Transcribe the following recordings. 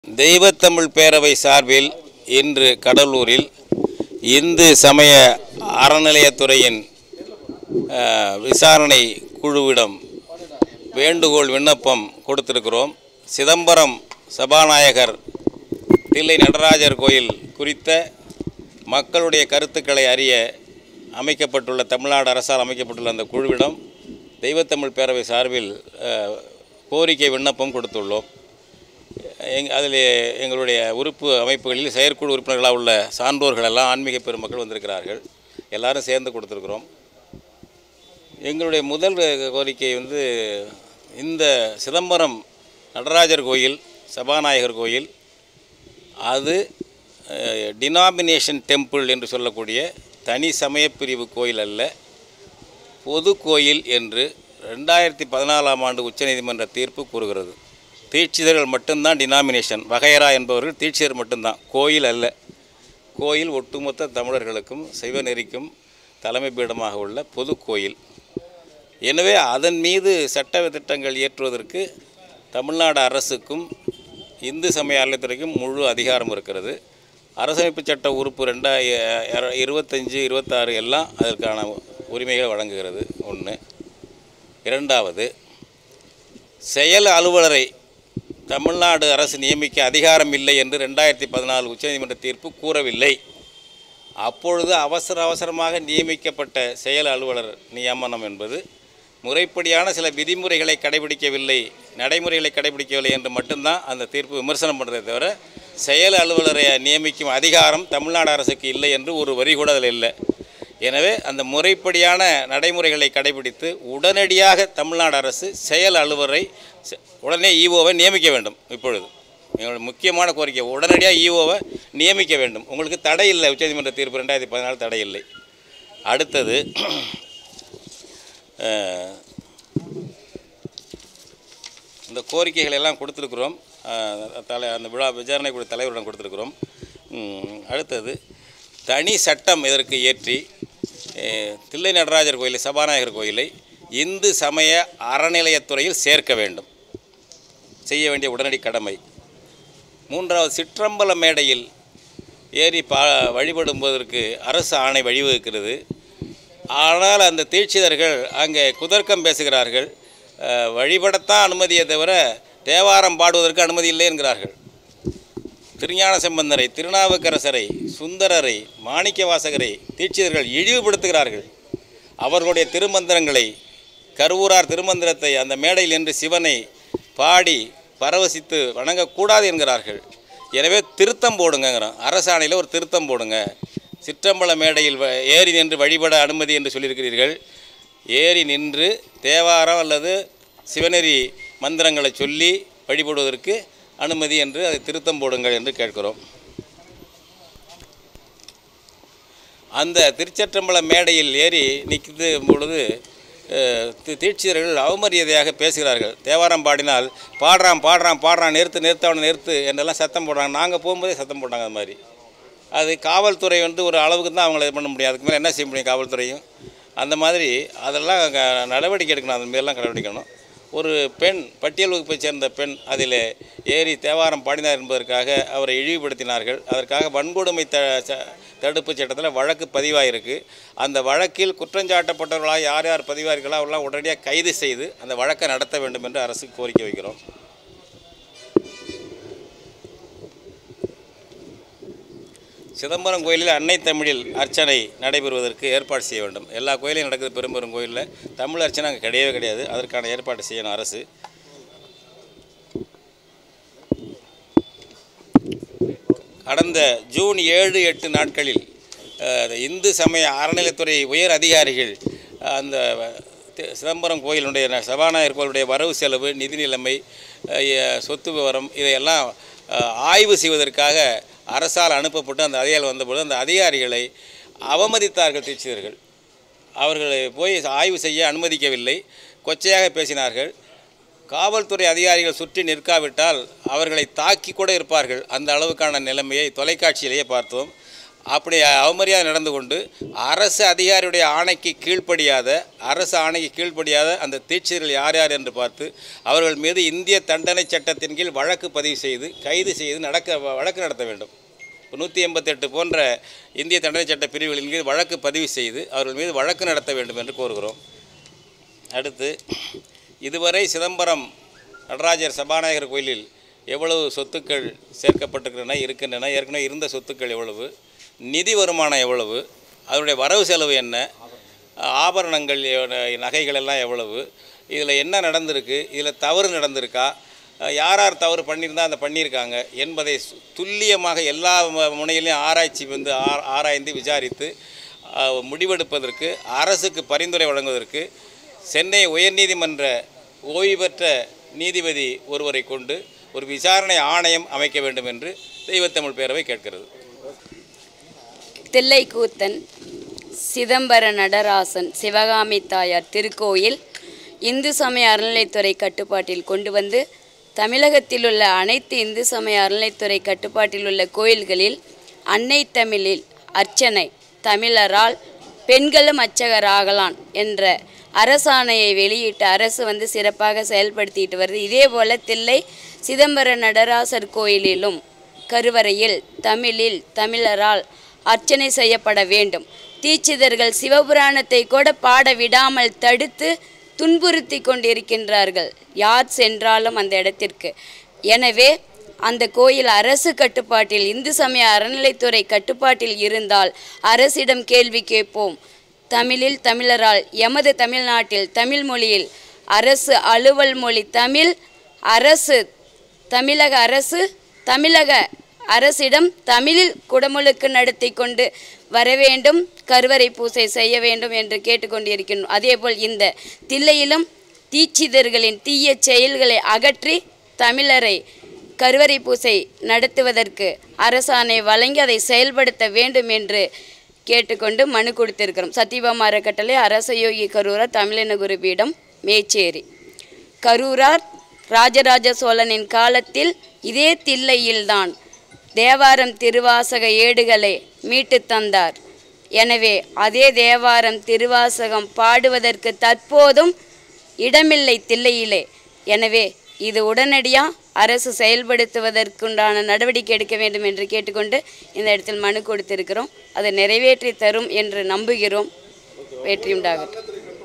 தெய்வத்தமிழ் பேரவை சார்பில் இன்று கடலூரில் இந்து சமய அறநிலையத்துறையின் அஹ், விசாரணை குழுவிடம் வேண்டுகோள் விண்ணப்பம் கொடுத்திருக்கிறோம் சிதம்பரம் சபாநாயகர் தில்லை நடராஜர் கோயில் குறித்த மக்களுடைய கருத்துக்களை அறிய அமைக்கப்பட்டுள்ள தமிழ்நாடு அரசால் அமைக்கப்பட்டுள்ள அந்த குழுவிடம் தெய்வத்தமிழ் பேரவை சார்பில் அஹ், கோரிக்கை விண்ணப்பம் கொடுத்துள்ளோம் எங் அதில் எங்களுடைய உறுப்பு அமைப்புகளில் செயற்குழு உறுப்பினர்களாக உள்ள சான்றோர்கள் எல்லாம் ஆன்மீக பெருமக்கள் வந்திருக்கிறார்கள் எல்லாரும் சேர்ந்து கொடுத்துருக்குறோம் எங்களுடைய முதல் கோரிக்கை வந்து இந்த சிதம்பரம் நடராஜர் கோயில் சபாநாயகர் கோயில் அது டினாமினேஷன் டெம்பிள் என்று சொல்லக்கூடிய தனி சமய பிரிவு கோயில் அல்ல பொது கோயில் என்று ரெண்டாயிரத்தி பதினாலாம் ஆண்டு உச்சநீதிமன்ற தீர்ப்பு கூறுகிறது தீட்சிதர்கள் மட்டும்தான் டினாமினேஷன் வகையரா என்பவர்கள் தீட்சிதர் மட்டும்தான் கோயில் அல்ல கோயில் ஒட்டுமொத்த தமிழர்களுக்கும் சிவநெறிக்கும் தலைமை பீடமாக உள்ள பொது கோயில் எனவே அதன் மீது சட்ட திட்டங்கள் இயற்றுவதற்கு தமிழ்நாடு அரசுக்கும் இந்து சமய அறநிலையத்துறைக்கும் முழு அதிகாரம் இருக்கிறது அரசமைப்பு சட்ட உறுப்பு ரெண்டாய இருபத்தஞ்சி இருபத்தாறு எல்லாம் அதற்கான உரிமைகள் வழங்குகிறது ஒன்று இரண்டாவது செயல் அலுவலரை தமிழ்நாடு அரசு நியமிக்க அதிகாரம் இல்லை என்று ரெண்டாயிரத்தி பதினாலு உச்சநீதிமன்ற தீர்ப்பு கூறவில்லை அப்பொழுது அவசர அவசரமாக நியமிக்கப்பட்ட செயல் அலுவலர் நியமனம் என்பது முறைப்படியான சில விதிமுறைகளை கடைபிடிக்கவில்லை நடைமுறைகளை கடைபிடிக்கவில்லை என்று மட்டும்தான் அந்த தீர்ப்பு விமர்சனம் பண்ணுறதை தவிர செயல் அலுவலரை நியமிக்கும் அதிகாரம் தமிழ்நாடு அரசுக்கு இல்லை என்று ஒரு வரி கூட அதில் இல்லை எனவே அந்த முறைப்படியான நடைமுறைகளை கடைபிடித்து உடனடியாக தமிழ்நாடு அரசு செயல் அலுவலரை செ- உடனே ஈஓவை நியமிக்க வேண்டும் இப்பொழுது எங்களோட முக்கியமான கோரிக்கை உடனடியாக ஈஓவை நியமிக்க வேண்டும் உங்களுக்கு தடை இல்லை உச்சநீதிமன்ற தீர்ப்பு ரெண்டாயிரத்தி பதினாலு தடை இல்லை அடுத்தது அஹ், இந்த கோரிக்கைகள் எல்லாம் கொடுத்துருக்குறோம் அஹ், தலை அந்த விழா விசாரணை குழு தலைவரிடம் கொடுத்துருக்குறோம் ம், அடுத்தது தனி சட்டம் இதற்கு இயற்றி அஹ், தில்லை நடராஜர் கோயிலை சபாநாயகர் கோயிலை இந்து சமய அறநிலையத்துறையில் சேர்க்க வேண்டும் செய்ய வேண்டிய உடனடி கடமை மூன்றாவது சிற்றம்பல மேடையில் ஏறி பா வழிபடுவதற்கு அரசு ஆணை வழிவகுக்கிறது ஆனால் அந்த தீட்சிதர்கள் அங்கே குதர்க்கம் பேசுகிறார்கள் அஹ், வழிபடத்தான் அனுமதியை தவிர தேவாரம் பாடுவதற்கு அனுமதி இல்லை என்கிறார்கள் திருஞான சம்பந்தரை திருநாவுக்கரசரை சுந்தரரை மாணிக்க வாசகரை தீட்சிதர்கள் இழிவுபடுத்துகிறார்கள் அவர்களுடைய திருமந்திரங்களை கருவூரார் திருமந்திரத்தை அந்த மேடையில் நின்று சிவனை பாடி பரவசித்து வணங்கக்கூடாது என்கிறார்கள் எனவே திருத்தம் போடுங்கங்கிறோம் அரசாணையில் ஒரு திருத்தம் போடுங்க சிற்றம்பல மேடையில் வ- ஏறி நின்று வழிபட அனுமதி என்று சொல்லியிருக்கிறீர்கள் ஏறி நின்று தேவாரம் அல்லது சிவநெறி மந்திரங்களை சொல்லி வழிபடுவதற்கு அனுமதி என்று அதை திருத்தம் போடுங்கள் என்று கேட்கிறோம் அந்த திருச்சற்றம்பல மேடையில் ஏறி நிற்கிது பொழுது அஹ், தி- தீட்சிதர்கள் அவமரியாதையாக பேசுகிறார்கள் தேவாரம் பாடினால் பாடுறான் பாடுறான் பாடுறான் நிறுத்து நிறுத்து அவனை நிறுத்து என்றெல்லாம் சத்தம் போடுறாங்க நாங்கள் போகும்போதே சத்தம் போட்டாங்க அது மாதிரி அது காவல்துறை வந்து ஒரு அளவுக்கு தான் அவங்கள இது பண்ண முடியும் அதுக்கு மேலே என்ன செய்ய முடியும் காவல்துறையும் அந்த மாதிரி அதெல்லாம் க- நடவடிக்கை எடுக்கணும் அதன் மீதெல்லாம் கடைபிடிக்கணும் ஒரு பெண் பட்டியல் வகுப்பைச் சேர்ந்த பெண் அதில் ஏறி தேவாரம் பாடினார் என்பதற்காக அவரை இழிவுபடுத்தினார்கள் அதற்காக வன்கொடுமை த ச- தடுப்புச் சட்டத்தில் வழக்கு பதிவாயிருக்கு அந்த வழக்கில் குற்றஞ்சாட்டப்பட்டவர்களாக யார் யார் பதிவாயிருக்களோ அவர்களாம் உடனடியாக கைது செய்து அந்த வழக்கை நடத்த வேண்டும் என்று அரசுக்கு கோரிக்கை வைக்கிறோம் சிதம்பரம் கோயிலில் அன்னை தமிழில் அர்ச்சனை நடைபெறுவதற்கு ஏற்பாடு செய்ய வேண்டும் எல்லா கோயிலையும் நடக்குது பெரும்பெரும் கோயிலில் தமிழ் அர்ச்சனை அங்கே கிடையவே கிடையாது அதற்கான ஏற்பாடு செய்யணும் அரசு கடந்த ஜூன் ஏழு எட்டு நாட்களில் அஹ், இந்து சமய அறநிலைத்துறை உயர் அதிகாரிகள் அஹ், அந்த தி- சிதம்பரம் கோயிலுடைய ந- சபாநாயகர் கோயிலுடைய வரவு செலவு நிதி நிலைமை அஹ், எ- சொத்து விவரம் இதையெல்லாம் அஹ், ஆய்வு செய்வதற்காக அரசால் அனுப்பப்பட்டு அந்த அதிகாரிகள் வந்தபோது அந்த அதிகாரிகளை அவமதித்தார்கள் தீட்சிதர்கள் அவர்களை போய் ஆய்வு செய்ய அனுமதிக்கவில்லை கொச்சையாக பேசினார்கள் காவல்துறை அதிகாரிகள் சுற்றி நிற்காவிட்டால் அவர்களை தாக்கி கூட இருப்பார்கள் அந்த அளவுக்கான நிலைமையை தொலைக்காட்சியிலேயே பார்த்தோம் அப்படி அவமரியாதை நடந்து கொண்டு அரசு அதிகாரியுடைய ஆணைக்கு கீழ்ப்படியாத அரசு ஆணைக்கு கீழ்ப்படியாத அந்த தீட்சிதர்கள் யார் யார் என்று பார்த்து அவர்கள் மீது இந்திய தண்டனை சட்டத்தின் கீழ் வழக்கு பதிவு செய்து கைது செய்து நடக்க வழக்கு நடத்த வேண்டும் இப்போ நூற்றி எண்பத்தெட்டு போன்ற இந்திய தண்டனை சட்ட பிரிவுகளின் கீழ் வழக்கு பதிவு செய்து அவர்கள் மீது வழக்கு நடத்த வேண்டும் என்று கோருகிறோம் அடுத்து இதுவரை சிதம்பரம் நடராஜர் சபாநாயகர் கோயிலில் எவ்வளவு சொத்துக்கள் சேர்க்கப்பட்டிருக்கின்றன இருக்கின்றன ஏற்கனவே இருந்த சொத்துக்கள் எவ்வளவு நிதி வருமானம் எவ்வளவு அதனுடைய வரவு செலவு என்ன ஆபரணங்கள் எவ்வ- நகைகள் எல்லாம் எவ்வளவு இதில் என்ன நடந்திருக்கு இதில் தவறு நடந்திருக்கா யார் யார் தவறு பண்ணியிருந்தா அந்த பண்ணியிருக்காங்க என்பதை சு- துல்லியமாக எல்லா மு- முனையிலையும் ஆராய்ச்சி வந்து ஆ- ஆராய்ந்து விசாரித்து அஹ், முடிவெடுப்பதற்கு அரசுக்கு பரிந்துரை வழங்குவதற்கு சென்னை உயர்நீதிமன்ற ஓய்வு பெற்ற நீதிபதி ஒருவரை கொண்டு ஒரு விசாரணை ஆணையம் அமைக்க வேண்டும் என்று தெய்வத்தமிழ் பேரவை கேட்கிறது தில்லைக்கூத்தன் சிதம்பர நடராசன் சிவகாமி தாயார் திருக்கோயில் இந்து சமய அறநிலைத்துறை கட்டுப்பாட்டில் கொண்டு வந்து தமிழகத்தில் உள்ள அனைத்து இந்து சமய அறநிலைத்துறை கட்டுப்பாட்டில் உள்ள கோயில்களில் அன்னை தமிழில் அர்ச்சனை தமிழரால் பெண்களும் அர்ச்சகராகலாம் என்ற அரசாணையை வெளியிட்டு அரசு வந்து சிறப்பாக செயல்படுத்திட்டு வருது இதே போல தில்லை சிதம்பர நடராசர் கோயிலிலும் கருவறையில் தமிழில் தமிழரால் அர்ச்சனை செய்யப்பட வேண்டும் தீட்சிதர்கள் சிவபுராணத்தை கூட பாட விடாமல் தடுத்து துன்புறுத்தி கொண்டிருக்கின்றார்கள் யார் சென்றாலும் அந்த இடத்திற்கு எனவே அந்த கோயில் அரசு கட்டுப்பாட்டில் இந்து சமய அறநிலைத்துறை கட்டுப்பாட்டில் இருந்தால் அரசிடம் கேள்வி கேட்போம் தமிழில் தமிழரால் எமது தமிழ்நாட்டில் தமிழ் மொழியில் அரசு அலுவல் மொழி தமிழ் அரசு தமிழக அரசு தமிழக அரசிடம் தமிழில் குடமுழுக்கு நடத்தி கொண்டு வர வேண்டும் கருவறை பூசை செய்ய வேண்டும் என்று கேட்டுக்கொண்டிருக்கின்றோம் அதேபோல் இந்த தில்லையிலும் தீட்சிதர்களின் தீய செயல்களை அகற்றி தமிழரை கருவறை பூசை நடத்துவதற்கு அரசாணை வழங்கி அதை செயல்படுத்த வேண்டும் என்று கேட்டுக்கொண்டு மனு கொடுத்திருக்கிறோம் சத்தியபாமா அறக்கட்டளை அரசயோகி கரூரா தமிழின குருபீடம் மேச்சேரி கரூரார் ராஜராஜ சோழனின் காலத்தில் இதே தில்லையில்தான் தேவாரம் திருவாசக ஏடுகளை மீட்டு தந்தார் எனவே அதே தேவாரம் திருவாசகம் பாடுவதற்கு தற்போதும் இடமில்லை தில்லையிலே எனவே இது உடனடியாக அரசு செயல்படுத்துவதற்குண்டான நடவடிக்கை எடுக்க வேண்டும் என்று கேட்டுக்கொண்டு இந்த இடத்தில் மனு கொடுத்திருக்கிறோம் அதை நிறைவேற்றி தரும் என்று நம்புகிறோம் வெற்றியுண்டாகட்டும்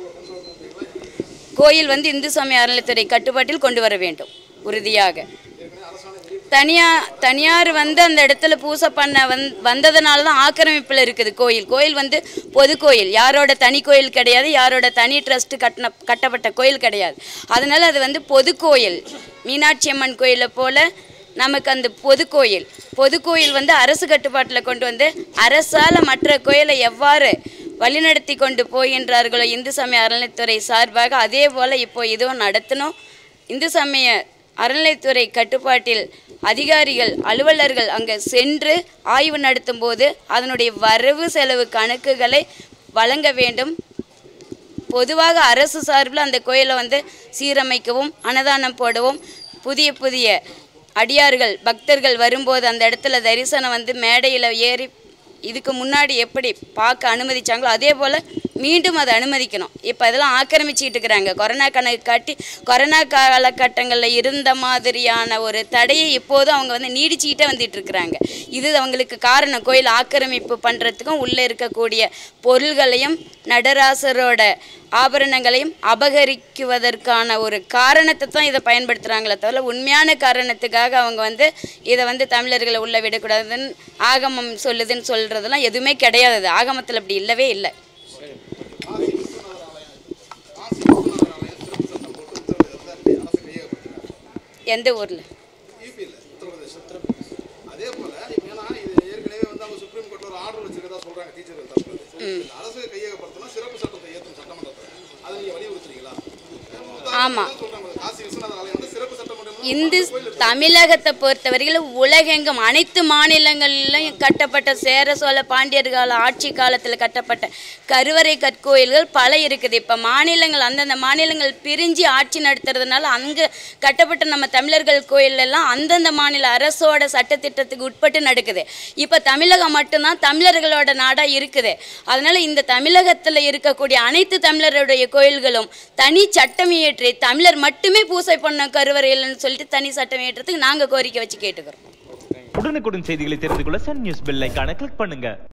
கோயில் வந்து இந்து சமய அறநிலைத்துறை கட்டுப்பாட்டில் கொண்டு வர வேண்டும் உறுதியாக தனியா தனியார் வந்து அந்த இடத்துல பூசை பண்ண வந் வந்ததுனால தான் ஆக்கிரமிப்பில் இருக்குது கோயில் கோயில் வந்து பொது கோயில் யாரோட தனி கோயில் கிடையாது யாரோட தனி ட்ரஸ்ட் கட்டின கட்டப்பட்ட கோயில் கிடையாது அதனால் அது வந்து பொது கோயில் மீனாட்சி அம்மன் கோயிலை போல நமக்கு அந்த பொது கோயில் பொது கோயில் வந்து அரசு கட்டுப்பாட்டில் கொண்டு வந்து அரசால் மற்ற கோயிலை எவ்வாறு வழிநடத்தி கொண்டு போகின்றார்களோ இந்து சமய அறநிலைத்துறை சார்பாக அதே போல் இப்போ இதுவும் நடத்தணும் இந்து சமய அறநிலைத்துறை கட்டுப்பாட்டில் அதிகாரிகள் அலுவலர்கள் அங்கே சென்று ஆய்வு நடத்தும் போது அதனுடைய வரவு செலவு கணக்குகளை வழங்க வேண்டும் பொதுவாக அரசு சார்பில் அந்த கோயிலை வந்து சீரமைக்கவும் அன்னதானம் போடவும் புதிய புதிய அடியார்கள் பக்தர்கள் வரும்போது அந்த இடத்துல தரிசனம் வந்து மேடையில் ஏறி இதுக்கு முன்னாடி எப்படி பார்க்க அனுமதிச்சாங்களோ அதே போல் மீண்டும் அதை அனுமதிக்கணும் இப்போ இதெல்லாம் ஆக்கிரமிச்சிட்டு இருக்கிறாங்க கொரோனா கணக்கு காட்டி கொரோனா காலகட்டங்களில் இருந்த மாதிரியான ஒரு தடையை இப்போதும் அவங்க வந்து நீடிச்சுக்கிட்டே வந்துட்டு இருக்கிறாங்க இது அவங்களுக்கு காரணம் கோயில் ஆக்கிரமிப்பு பண்ணுறதுக்கும் உள்ளே இருக்கக்கூடிய பொருள்களையும் நடராசரோட ஆபரணங்களையும் அபகரிக்குவதற்கான ஒரு காரணத்தை தான் இதை பயன்படுத்துகிறாங்களே தவிர உண்மையான காரணத்துக்காக அவங்க வந்து இதை வந்து தமிழர்களை உள்ளே விடக்கூடாதுன்னு ஆகமம் சொல்லுதுன்னு சொல்கிறதெல்லாம் எதுவுமே கிடையாது அது. ஆகமத்தில் அப்படி இல்லவே இல்லை எந்த ஊரில் யூபியில் உத்தரப்பிரதேசம் அதே போல ஏன்னா இது ஏற்கனவே வந்து அவங்க சுப்ரீம் கோர்ட்ல ஒரு ஆர்டர் வச்சிருக்கதா சொல்றாங்க டீச்சர்கள் தரப்புல இந்த அரசு கையகப்படுத்தணும் சிறப்பு சட்டத்தை ஏற்றும் சட்டமன்றத்தில் அதை நீங்க வலியுறுத்துறீங்களா ஆமாம் சொல்றாங்க காசி விஸ்வநாதர் ஆலயம் வந்து சிறப்பு சட்டமன்றம் இந்து தமிழகத்தை பொறுத்தவரையில் உலகெங்கும் அனைத்து மாநிலங்களிலும் கட்டப்பட்ட சேர சோழ பாண்டியர் கால ஆட்சி காலத்தில் கட்டப்பட்ட கருவறை கற்கோயில்கள் பல இருக்குது இப்போ மாநிலங்கள் அந்தந்த மாநிலங்கள் பிரிஞ்சு ஆட்சி நடத்துறதுனால அங்கே கட்டப்பட்ட நம்ம தமிழர்கள் கோயில் எல்லாம் அந்தந்த மாநில அரசோட சட்டத்திட்டத்துக்கு உட்பட்டு நடக்குது இப்போ தமிழகம் மட்டும்தான் தமிழர்களோட நாடாக இருக்குது அதனால இந்த தமிழகத்தில் இருக்கக்கூடிய அனைத்து தமிழருடைய கோயில்களும் தனி சட்டம் இயற்றி தமிழர் மட்டுமே பூசை பண்ண கருவறையில்னு சொல்லிட்டு தனி சட்டம் இயற்றத்துக்கு நாங்கள் கோரிக்கை வச்சு கேட்டுக்கிறோம் உடனுக்குடன் செய்திகளை தெரிந்து கொள்ள சன் நியூஸ் பெல் ஐகானை கிளிக் பண்ணுங்க